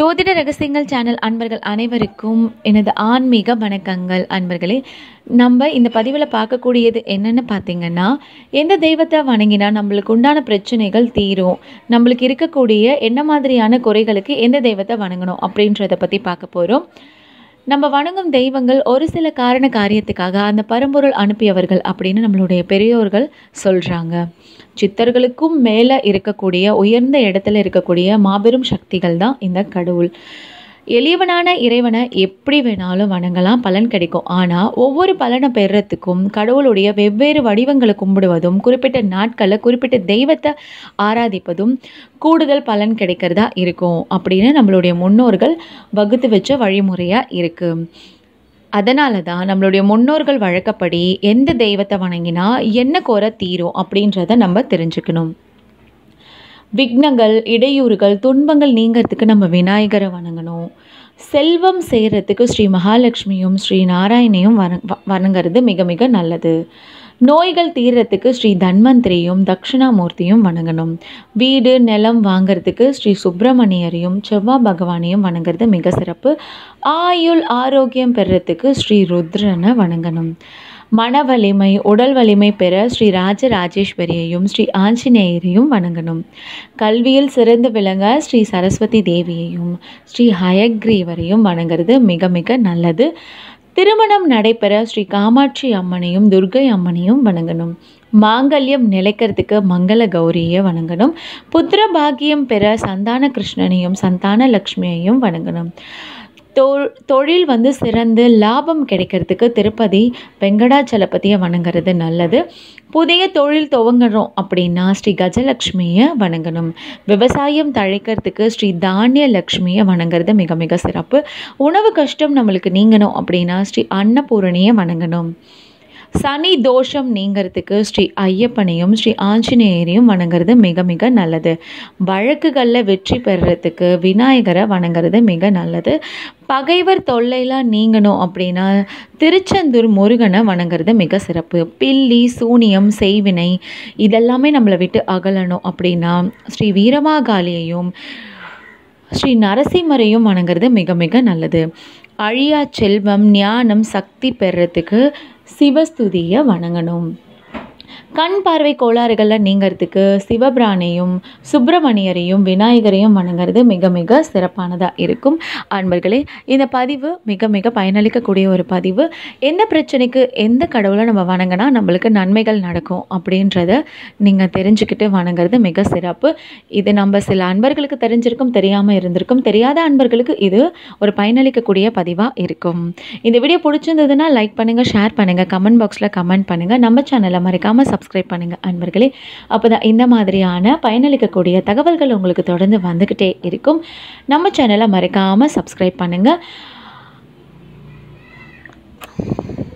ஜோதிட ரகசியங்கள் சேனல் அன்பர்கள் அனைவருக்கும் எனது ஆன்மீக வணக்கங்கள் அன்பர்களே நம்ம இந்த பதிவில் பார்க்கக்கூடியது என்னென்னு பார்த்தீங்கன்னா எந்த தெய்வத்தை வணங்கினா நம்மளுக்கு உண்டான பிரச்சனைகள் தீரும் நம்மளுக்கு இருக்கக்கூடிய என்ன மாதிரியான குறைகளுக்கு எந்த தெய்வத்தை வணங்கணும் அப்படின்றத பற்றி பார்க்க போகிறோம் நம்ம வணங்கும் தெய்வங்கள் ஒரு சில காரண காரியத்துக்காக அந்த பரம்பொருள் அனுப்பியவர்கள் அப்படின்னு நம்மளுடைய பெரியோர்கள் சொல்கிறாங்க சித்தர்களுக்கும் மேலே இருக்கக்கூடிய உயர்ந்த இடத்துல இருக்கக்கூடிய மாபெரும் சக்திகள் தான் இந்த கடவுள் எளியவனான இறைவனை எப்படி வேணாலும் வணங்கலாம் பலன் கிடைக்கும் ஆனால் ஒவ்வொரு பலனை பெறுறதுக்கும் கடவுளுடைய வெவ்வேறு வடிவங்களை கும்பிடுவதும் குறிப்பிட்ட நாட்களில் குறிப்பிட்ட தெய்வத்தை ஆராதிப்பதும் கூடுதல் பலன் கிடைக்கிறதா இருக்கும் அப்படின்னு நம்மளுடைய முன்னோர்கள் வகுத்து வச்ச வழிமுறையாக இருக்குது அதனால தான் நம்மளுடைய முன்னோர்கள் வழக்கப்படி எந்த தெய்வத்தை வணங்கினா என்ன குறை தீரும் அப்படின்றத நம்ம தெரிஞ்சுக்கணும் விக்னங்கள் இடையூறுகள் துன்பங்கள் நீங்கிறதுக்கு நம்ம விநாயகரை வணங்கணும் செல்வம் செய்கிறதுக்கு ஸ்ரீ மகாலட்சுமியும் ஸ்ரீ நாராயணையும் வண வணங்குறது மிக மிக நல்லது நோய்கள் தீர்றதுக்கு ஸ்ரீ தன்வந்திரியும் தட்சிணாமூர்த்தியும் வணங்கணும் வீடு நிலம் வாங்கிறதுக்கு ஸ்ரீ சுப்பிரமணியரையும் செவ்வாய் பகவானையும் வணங்குறது மிக சிறப்பு ஆயுள் ஆரோக்கியம் பெறுறதுக்கு ஸ்ரீ ருத்ரனை வணங்கணும் மன வலிமை உடல் வலிமை பெற ஸ்ரீ ராஜராஜேஸ்வரியையும் ஸ்ரீ ஆஞ்சநேயரையும் வணங்கணும் கல்வியில் சிறந்து விளங்க ஸ்ரீ சரஸ்வதி தேவியையும் ஸ்ரீ ஹயக்ரீவரையும் வணங்குறது மிக மிக நல்லது திருமணம் நடைபெற ஸ்ரீ காமாட்சி அம்மனையும் துர்கை அம்மனையும் வணங்கணும் மாங்கல்யம் நிலைக்கிறதுக்கு மங்கள கௌரியை வணங்கணும் புத்திர பாக்கியம் பெற சந்தான கிருஷ்ணனையும் சந்தான லக்ஷ்மியையும் வணங்கணும் தொ தொழில் வந்து சிறந்து லாபம் கிடைக்கிறதுக்கு திருப்பதி வெங்கடாச்சலபதியை வணங்குறது நல்லது புதிய தொழில் துவங்கணும் அப்படின்னா ஸ்ரீ கஜலக்ஷ்மியை வணங்கணும் விவசாயம் தழைக்கிறதுக்கு ஸ்ரீ தானிய லக்ஷ்மியை வணங்குறது மிக மிக சிறப்பு உணவு கஷ்டம் நம்மளுக்கு நீங்கணும் அப்படின்னா ஸ்ரீ அன்னபூரணியை வணங்கணும் சனி தோஷம் நீங்கிறதுக்கு ஸ்ரீ ஐயப்பனையும் ஸ்ரீ ஆஞ்சநேயரையும் வணங்குறது மிக மிக நல்லது வழக்குகளில் வெற்றி பெறுறதுக்கு விநாயகரை வணங்குறது மிக நல்லது பகைவர் தொல்லைலாம் நீங்கணும் அப்படின்னா திருச்செந்தூர் முருகனை வணங்குறது மிக சிறப்பு பில்லி சூனியம் செய்வினை இதெல்லாமே நம்மளை விட்டு அகலணும் அப்படின்னா ஸ்ரீ வீரமாகாளியையும் ஸ்ரீ நரசிம்மரையும் வணங்குறது மிக மிக நல்லது அழியா செல்வம் ஞானம் சக்தி பெறத்துக்கு சிவஸ்துதியை வணங்கணும் கண் பார்வை கோளாறுகளில் நீங்கிறதுக்கு சிவபிரானையும் சுப்பிரமணியரையும் விநாயகரையும் வணங்குறது மிக மிக சிறப்பானதாக இருக்கும் அன்பர்களே இந்த பதிவு மிக மிக பயனளிக்கக்கூடிய ஒரு பதிவு எந்த பிரச்சனைக்கு எந்த கடவுளை நம்ம வணங்கினா நம்மளுக்கு நன்மைகள் நடக்கும் அப்படின்றத நீங்கள் தெரிஞ்சுக்கிட்டு வணங்குறது மிக சிறப்பு இது நம்ம சில அன்பர்களுக்கு தெரிஞ்சிருக்கும் தெரியாமல் இருந்திருக்கும் தெரியாத அன்பர்களுக்கு இது ஒரு பயனளிக்கக்கூடிய பதிவாக இருக்கும் இந்த வீடியோ பிடிச்சிருந்ததுன்னா லைக் பண்ணுங்கள் ஷேர் பண்ணுங்கள் கமெண்ட் பாக்ஸில் கமெண்ட் பண்ணுங்கள் நம்ம சேனலை மறைக்காமல் சப்ஸ்கிரைப் பண்ணுங்கள் அன்பர்களே அப்போ தான் இந்த மாதிரியான பயனளிக்கக்கூடிய தகவல்கள் உங்களுக்கு தொடர்ந்து வந்துக்கிட்டே இருக்கும் நம்ம சேனலை மறைக்காமல் சப்ஸ்கிரைப் பண்ணுங்கள்